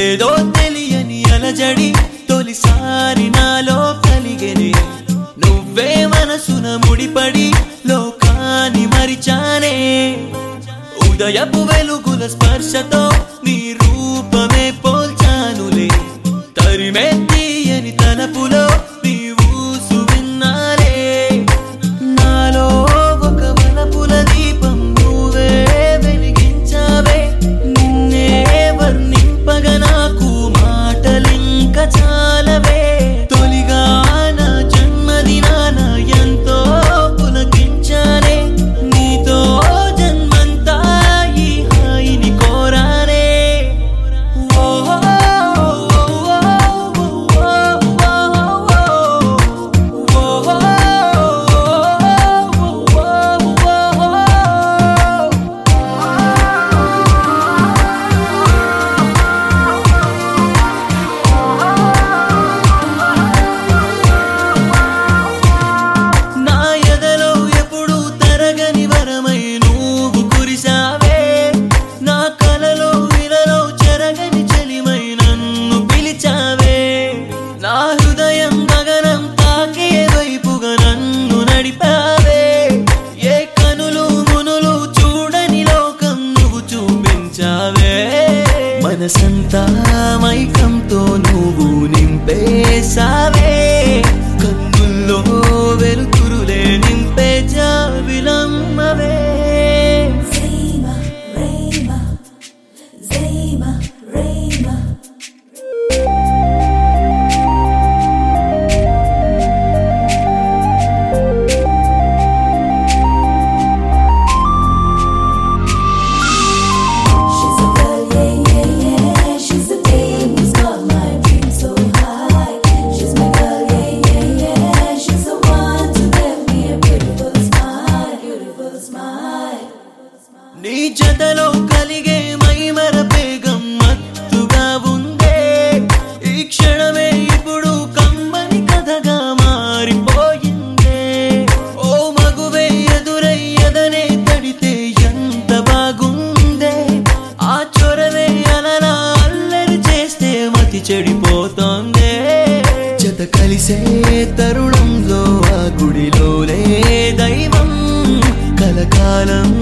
ఏదో తెలియని అలజడి తొలిసారి నాలో కలిగెనే నువ్వే మనసున ముడిపడి లోకాన్ని మరిచానే ఉదయపు వెలుగుల స్పర్శతో నీ రూపమే పోల్చానులే తరిమే తీయని తలపులో నీ ఊసు విన్నాలే నాలో ఒక వలపుల దీపం నువ్వే వెలిగించావే నిన్నే వర్ణింపగా నాకు మాటలింక చాలవే తొలిగా నా జన్మదినాన ఎంతో పులకించానే నీతో జన్మంతా ఈ హాయిని కోరానే నా ఎదలో ఎప్పుడు తరగని వరమై నువ్వు కురిసావే నా కలలో ఇలలో చెరగని చెలిమై నన్ను పిలిచావే నా హృదయం గగనం తాకే వైపుగా నన్ను నడిపావే ఏ కనులు మునులు చూడని లోకం నువ్వు చూపించావే మనసంతా మైకంతో నువ్వు నింపేశావే కన్నుల్లో వెలుతురులే నింపే జావిలమ్మవే Zema, Rema, Zema, Rema. She's a girl, yeah, yeah, yeah. She's a dame who's got my dreams so high. She's my girl, yeah, yeah, yeah. She's the one to give me a beautiful smile, beautiful smile. నీ జతలో కలిగే మైమరపే గమ్మత్తుగా ఉందే ఈ క్షణమే ఇప్పుడు కమ్మని కథగా మారిపోయిందే ఓ మగువే ఎదురై ఎదనే తడితే ఎంత బాగుందే ఆ చొరవే అలలా అల్లరి చేస్తే మతి చెడిపోతోందే జత కలిసే తరుణంలో ఆ గుడిలోనే దైవం కలకాలం